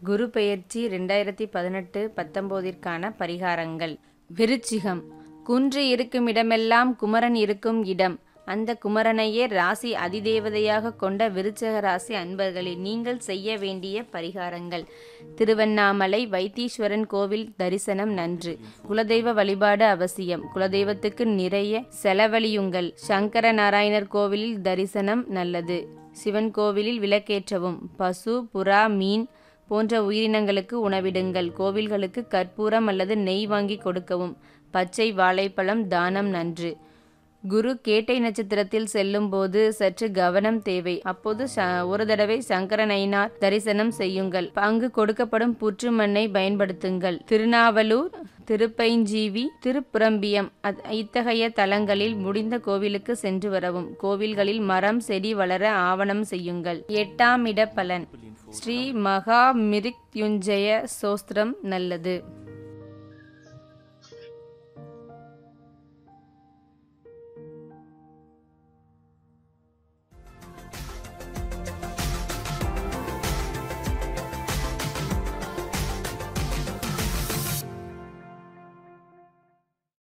குரு பெயர்ச்சி ரெண்டாயிரத்தி பதினெட்டு பத்தொம்போதிற்கான பரிகாரங்கள் விருச்சிகம் குன்று இருக்கும் இடமெல்லாம் குமரன் இருக்கும் இடம் அந்த குமரனையே ராசி அதிதேவதையாக கொண்ட விருச்சக ராசி அன்பர்களே நீங்கள் செய்ய வேண்டிய பரிகாரங்கள் திருவண்ணாமலை வைத்தீஸ்வரன் கோவில் தரிசனம் நன்று குலதெய்வ வழிபாடு அவசியம் குலதெய்வத்துக்கு நிறைய செலவழியுங்கள் சங்கர நாராயணர் கோவிலில் தரிசனம் நல்லது சிவன் கோவிலில் விளக்கேற்றவும் பசு புறா மீன் போன்ற உயிரினங்களுக்கு உணவிடுங்கள் கோவில்களுக்கு கற்பூரம் அல்லது நெய் வாங்கி கொடுக்கவும் பச்சை வாழைப்பழம் தானம் நன்று குரு கேட்டை நட்சத்திரத்தில் செல்லும் போது சற்று கவனம் தேவை அப்போது ச- ஒரு தடவை சங்கரனைனார் தரிசனம் செய்யுங்கள் அங்கு கொடுக்கப்படும் புற்று மண்ணை பயன்படுத்துங்கள் திருநாவலூர் திருப்பைஞ்சீவி திருப்புரம்பியம் அத்- இத்தகைய தலங்களில் முடிந்த கோவிலுக்கு சென்று வரவும் கோவில்களில் மரம் செடி வளர ஆவணம் செய்யுங்கள் எட்டாம் இட பலன் ஸ்ரீ மகா மிருத்யுஞ்சய சோஸ்திரம் நல்லது